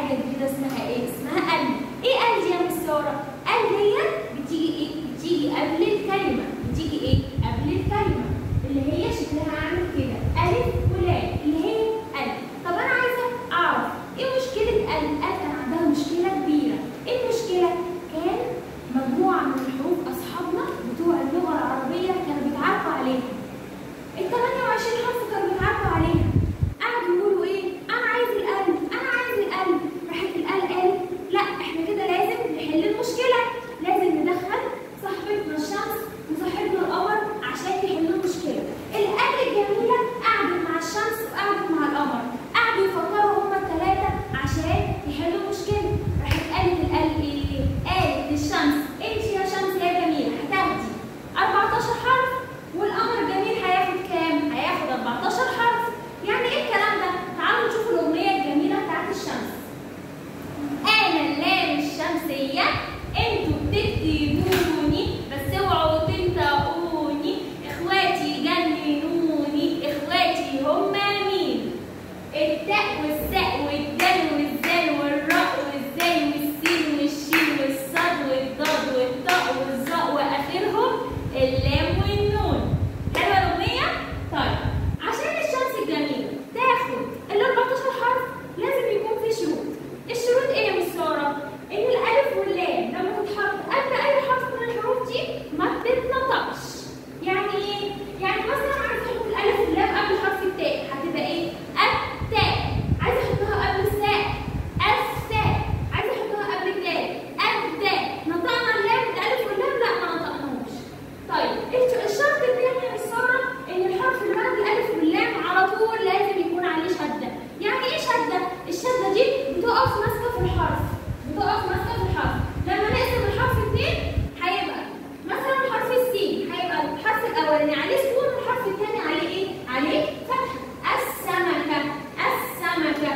حاجه جديده اسمها ايه اسمها ال ايه ال دي يا مس ساره ال دي بتيجي ايه بتيجي قبل الكلمه بتيجي ايه قبل الكلمه اللي هي شكلها عامل كده الف ولام اللي هي ال طب انا عايزه اعرف ايه مشكله ال ال كان عندها مشكله كبيره ايه المشكله كان مجموعه من الحروف اصحابنا بتوع اللغه العربيه كانوا بيتعاركوا عليها ال 28 حرف كانوا بيتعاركوا عليها قعدوا يقولوا ايه انا عايز القلب انا عايز القلب راحت القلب قالت لا احنا كده لازم نحل المشكله لازم ندخل صاحبتنا الشمس وصاحبنا القمر عشان يحلوا المشكله القلب الجميله قعدت مع الشمس وقعدت مع القمر قعدوا يفكروا هما الثلاثه عشان يحلوا المشكله راحت قالت القلب ايه قالت للشمس انت يا شمس يا جميله هتاخدي 14 حرف والقمر الجميل هياخد كام هياخد 14 حرف يعني ايه الكلام ده تعالوا نشوف الاغنيه الجميله بتاعت الشمس انا اللام الشمسيه انتوا بتكتبوني بس اوعوا تنطقوني اخواتي جننوني اخواتي هما مين التاء والساء والدال والزال والراء والزاي والسين والشين والصاد والضاد والطاء والظاء واخرهم اللام والنون حلوه الاغنيه طيب عشان الشمس الجميله تاخد ال 14 حرف لازم يكون في شروط الشروط ايه يا مس ساره ان الالف واللام لما تتحط قبل اي حرف من الحروف دي ما بتتنطقش يعني ايه يعني مثلا عايزه احط الالف واللام قبل حرف التاء هتبقى ايه التاء عايزه احطها قبل الساء الساء عايزه احطها قبل الدال الدال نطقنا اللام الالف واللام لا ما نطقناهوش طيب الش- الشرط الثاني يا مس ساره ان الحرف اللي بعد الالف واللام على طول لازم يكون عليه شده يعني ايه شده الشده دي بتقف ماسكه في الحرف بتقف ماسكه في الحرف لما نقسم الحرف اتنين هيبقى مثلا حرف السين هيبقى الحرف الاولاني عليه سكون والحرف الثاني عليه ايه عليه فتحه السمكه السمكه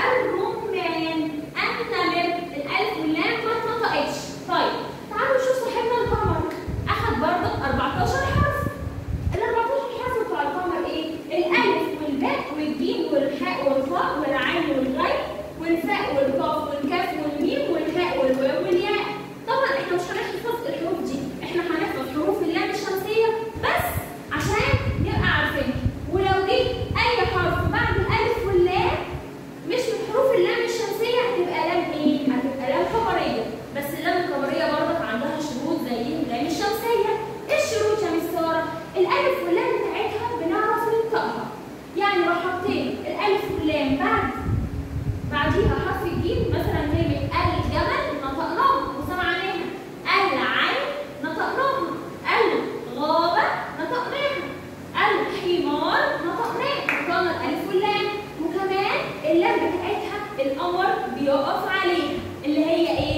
الرمان النمر الالف واللام ما اتنطقتش طيب تعالوا نشوف صاحبنا القمر اخد برضه 14 حرف ال 14 حرف بتوع القمر ايه؟ الالف والباء والجيم والحاء والطاء والعين والغين والفاء والقاف والكاف والميم والهاء والواو والياء طبعا احنا مش هنحفظ الحروف دي احنا هنحفظ حروف اللام الشمسيه بس عشان نبقى عارفين ولو جه اي حرف بعد الالف واللام مش من حروف اللام الشمسيه هتبقى لام ايه؟ هتبقى لام قمريه بس اللام القمريه برضك عندها شروط زي اللام الشمسيه ايه الشروط يا مس ساره؟ الالف واللام بتاعتها بنعرف ننطقها يعني لو حطيت الالف واللام بعد بعديها حرف الجيم مثلا كلمه الجمل نطقناها وسمعناها العين نطقناها الغابه نطقناها الحمار نطقناه نطقنا الالف واللام وكمان اللام بتاعتها القمر بيقف عليها اللي هي ايه